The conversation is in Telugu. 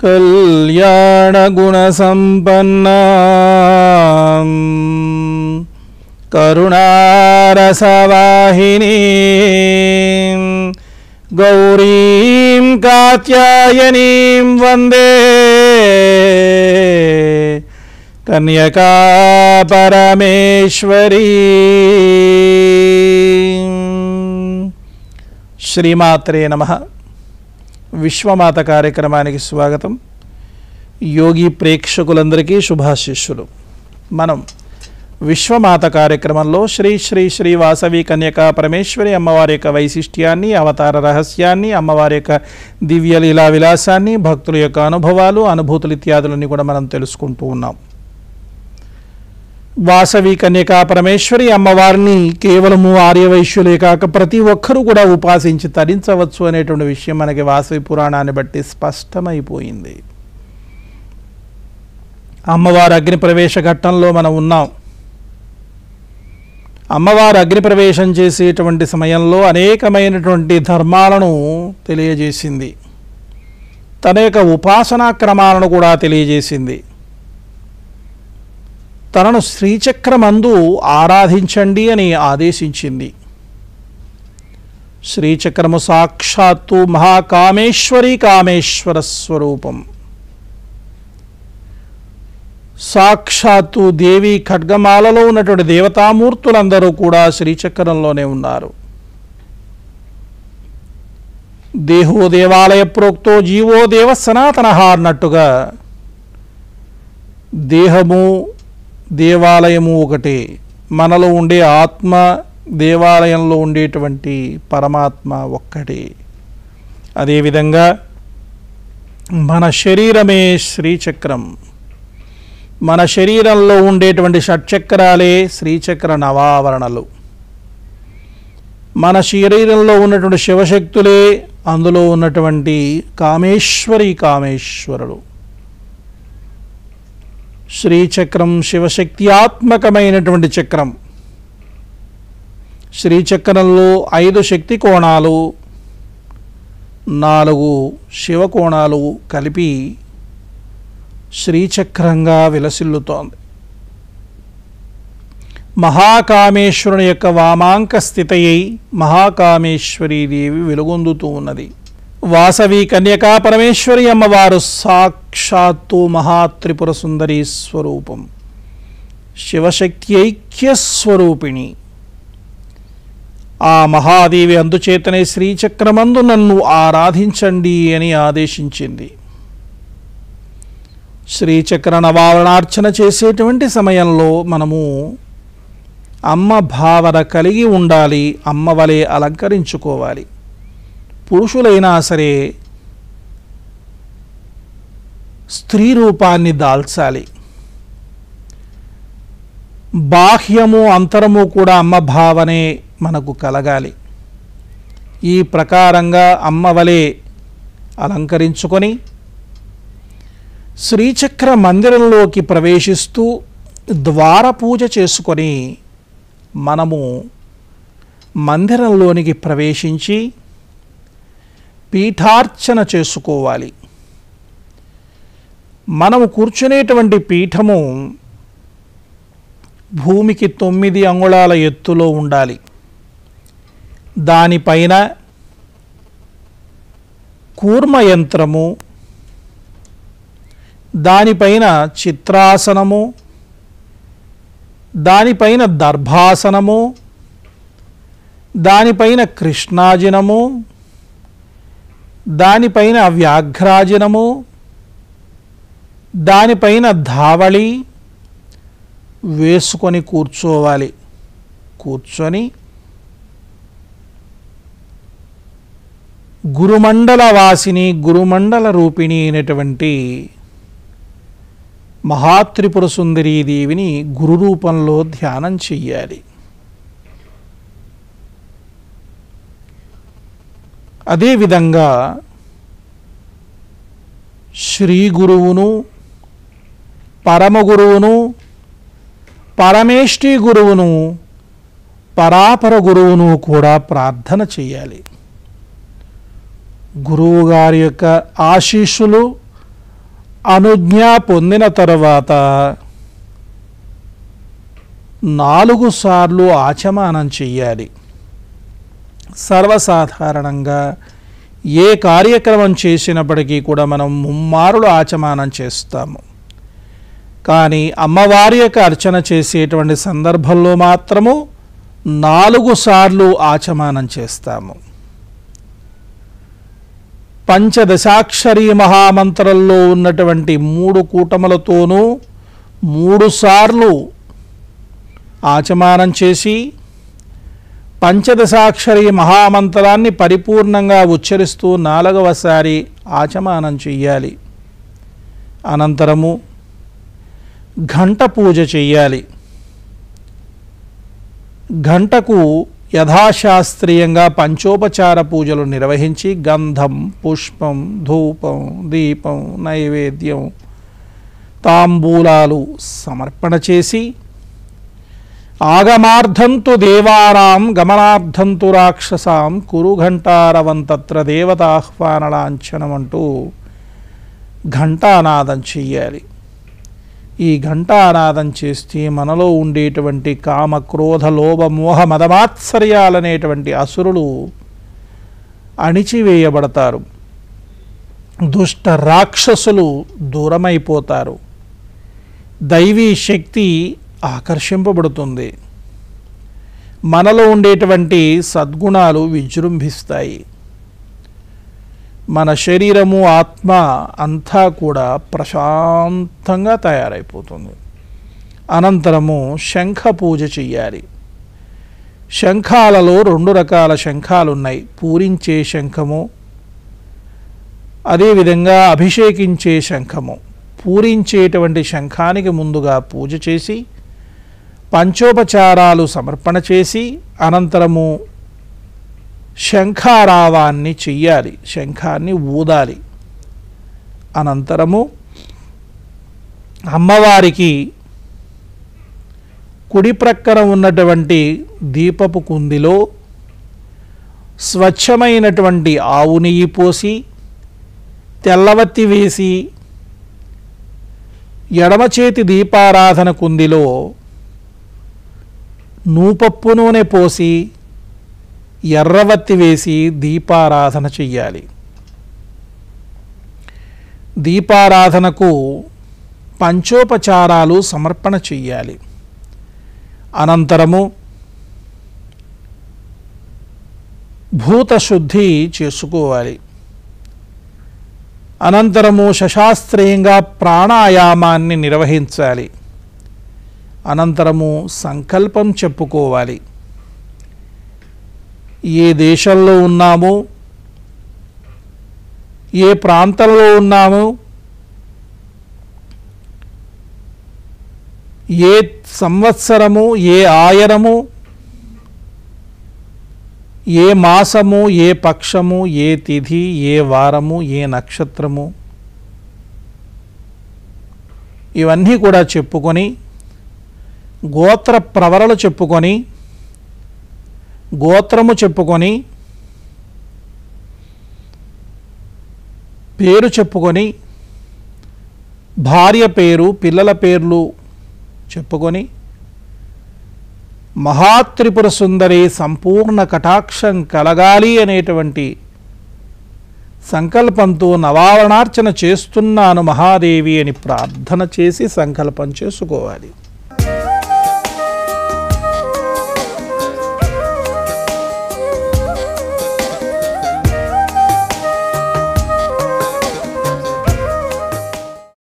कल्याणगुणसम्पन्ना करुणारसवाहिनी गौरीं कात्यायनीं वन्दे कन्यका परमेश्वरी శ్రీమాత్రే నమ విశ్వమాత కార్యక్రమానికి స్వాగతం యోగి ప్రేక్షకులందరికీ శుభాశిష్యులు మనం విశ్వమాత కార్యక్రమంలో శ్రీ శ్రీ శ్రీ వాసవి కన్యకా పరమేశ్వరి అమ్మవారి యొక్క వైశిష్ట్యాన్ని అవతార రహస్యాన్ని అమ్మవారి యొక్క దివ్య లీలా విలాసాన్ని భక్తుల యొక్క అనుభవాలు అనుభూతులు ఇత్యాదులన్నీ కూడా మనం తెలుసుకుంటూ ఉన్నాం వాసవి కన్యకా పరమేశ్వరి అమ్మవారిని కేవలము ఆర్యవైశ్యులే కాక ప్రతి ఒక్కరూ కూడా ఉపాసించి తరించవచ్చు అనేటువంటి విషయం మనకి వాసవి పురాణాన్ని బట్టి స్పష్టమైపోయింది అమ్మవారి అగ్ని ప్రవేశ ఘట్టంలో మనం ఉన్నాం అమ్మవారు అగ్ని ప్రవేశం చేసేటువంటి సమయంలో అనేకమైనటువంటి ధర్మాలను తెలియజేసింది తన యొక్క ఉపాసనా క్రమాలను కూడా తెలియజేసింది తనను శ్రీచక్రమందు ఆరాధించండి అని ఆదేశించింది శ్రీచక్రము సాక్షాత్తు మహాకామేశ్వరి కామేశ్వర స్వరూపం సాక్షాత్తు దేవి ఖడ్గమాలలో ఉన్నటువంటి దేవతామూర్తులందరూ కూడా శ్రీచక్రంలోనే ఉన్నారు దేహో దేవాలయ ప్రోక్తో జీవో దేవ సనాతన అన్నట్టుగా దేహము దేవాలయము ఒకటే మనలో ఉండే ఆత్మ దేవాలయంలో ఉండేటువంటి పరమాత్మ ఒక్కటే అదేవిధంగా మన శరీరమే శ్రీచక్రం మన శరీరంలో ఉండేటువంటి షట్చక్రాలే శ్రీచక్ర నవావరణలు మన శరీరంలో ఉన్నటువంటి శివశక్తులే అందులో ఉన్నటువంటి కామేశ్వరి కామేశ్వరుడు శ్రీచక్రం శివశక్త్యాత్మకమైనటువంటి చక్రం శ్రీచక్రంలో ఐదు శక్తి కోణాలు నాలుగు శివకోణాలు కలిపి శ్రీచక్రంగా విలసిల్లుతోంది మహాకామేశ్వరుని యొక్క వామాంక స్థితయై మహాకామేశ్వరీదేవి వెలుగొందుతూ ఉన్నది వాసవి కన్యకా పరమేశ్వరి అమ్మవారు సాక్షాత్తు మహాత్రిపుర సుందరీ స్వరూపం శివశక్తి ఐక్యస్వరూపిణి ఆ మహాదేవి అందుచేతనే శ్రీచక్రమందు నన్ను ఆరాధించండి అని ఆదేశించింది శ్రీచక్ర నవావరణార్చన చేసేటువంటి సమయంలో మనము అమ్మ భావన కలిగి ఉండాలి అమ్మ వలె అలంకరించుకోవాలి పురుషులైనా సరే స్త్రీ రూపాన్ని దాల్చాలి బాహ్యము అంతరము కూడా అమ్మ భావనే మనకు కలగాలి ఈ ప్రకారంగా అమ్మ వలె అలంకరించుకొని శ్రీచక్ర మందిరంలోకి ప్రవేశిస్తూ ద్వార పూజ చేసుకొని మనము మందిరంలోనికి ప్రవేశించి పీఠార్చన చేసుకోవాలి మనము కూర్చునేటువంటి పీఠము భూమికి తొమ్మిది అంగుళాల ఎత్తులో ఉండాలి దానిపైన కూర్మ యంత్రము దానిపైన చిత్రాసనము దానిపైన దర్భాసనము దానిపైన కృష్ణాజినము దానిపైన వ్యాఘ్రాజనము దానిపైన ధావళి వేసుకొని కూర్చోవాలి కూర్చొని గురుమండల వాసిని గురుమండల రూపిణి అయినటువంటి మహాత్రిపుర సుందరీదేవిని గురు రూపంలో ధ్యానం చెయ్యాలి అదేవిధంగా శ్రీ గురువును పరమ గురువును పరమేష్టి గురువును పరాపర గురువును కూడా ప్రార్థన చేయాలి గురువు గారి యొక్క ఆశీస్సులు అనుజ్ఞ పొందిన తరువాత నాలుగు సార్లు ఆచమానం చెయ్యాలి సర్వసాధారణంగా ఏ కార్యక్రమం చేసినప్పటికీ కూడా మనం ముమ్మారులు ఆచమానం చేస్తాము కానీ అమ్మవారి యొక్క అర్చన చేసేటువంటి సందర్భంలో మాత్రము నాలుగు సార్లు ఆచమానం చేస్తాము పంచదశాక్షరి మహామంత్రంలో ఉన్నటువంటి మూడు కూటములతోనూ మూడు సార్లు ఆచమానం చేసి పంచదశాక్షరి మహామంత్రాన్ని పరిపూర్ణంగా ఉచ్చరిస్తూ నాలుగవసారి ఆచమానం చెయ్యాలి అనంతరము ఘంట పూజ చెయ్యాలి గంటకు యథాశాస్త్రీయంగా పంచోపచార పూజలు నిర్వహించి గంధం పుష్పం ధూపం దీపం నైవేద్యం తాంబూలాలు సమర్పణ చేసి ఆగమార్థంతు దేవానాం గమనార్థంతు రాక్షసాం కురు ఘంటారవంతత్ర దేవతాహ్వానలాంఛనం అంటూ ఘంటానాదం చెయ్యాలి ఈ ఘంటానాదం చేస్తే మనలో ఉండేటువంటి కామ క్రోధ లోభ మోహ మదమాత్సర్యాలనేటువంటి అసురులు అణిచివేయబడతారు దుష్ట రాక్షసులు దూరమైపోతారు దైవీ శక్తి ఆకర్షింపబడుతుంది మనలో ఉండేటువంటి సద్గుణాలు విజృంభిస్తాయి మన శరీరము ఆత్మ అంతా కూడా ప్రశాంతంగా తయారైపోతుంది అనంతరము శంఖ పూజ చెయ్యాలి శంఖాలలో రెండు రకాల శంఖాలు ఉన్నాయి పూరించే శంఖము అదేవిధంగా అభిషేకించే శంఖము పూరించేటువంటి శంఖానికి ముందుగా పూజ చేసి పంచోపచారాలు సమర్పణ చేసి అనంతరము శంఖారావాన్ని చెయ్యాలి శంఖాన్ని ఊదాలి అనంతరము అమ్మవారికి కుడి ప్రక్కన ఉన్నటువంటి దీపపు కుందిలో స్వచ్ఛమైనటువంటి ఆవు నెయ్యి పోసి తెల్లవత్తి వేసి ఎడమ చేతి దీపారాధన కుందిలో నూపప్పు నూనె పోసి ఎర్రవత్తి వేసి దీపారాధన చెయ్యాలి దీపారాధనకు పంచోపచారాలు సమర్పణ చెయ్యాలి అనంతరము భూతశుద్ధి చేసుకోవాలి అనంతరము శశాస్త్రీయంగా ప్రాణాయామాన్ని నిర్వహించాలి అనంతరము సంకల్పం చెప్పుకోవాలి ఏ దేశంలో ఉన్నాము ఏ ప్రాంతంలో ఉన్నాము ఏ సంవత్సరము ఏ ఆయనము ఏ మాసము ఏ పక్షము ఏ తిథి ఏ వారము ఏ నక్షత్రము ఇవన్నీ కూడా చెప్పుకొని గోత్ర ప్రవరలు చెప్పుకొని గోత్రము చెప్పుకొని పేరు చెప్పుకొని భార్య పేరు పిల్లల పేర్లు చెప్పుకొని మహాత్రిపుర సుందరి సంపూర్ణ కటాక్షం కలగాలి అనేటువంటి సంకల్పంతో నవావరణార్చన చేస్తున్నాను మహాదేవి అని ప్రార్థన చేసి సంకల్పం చేసుకోవాలి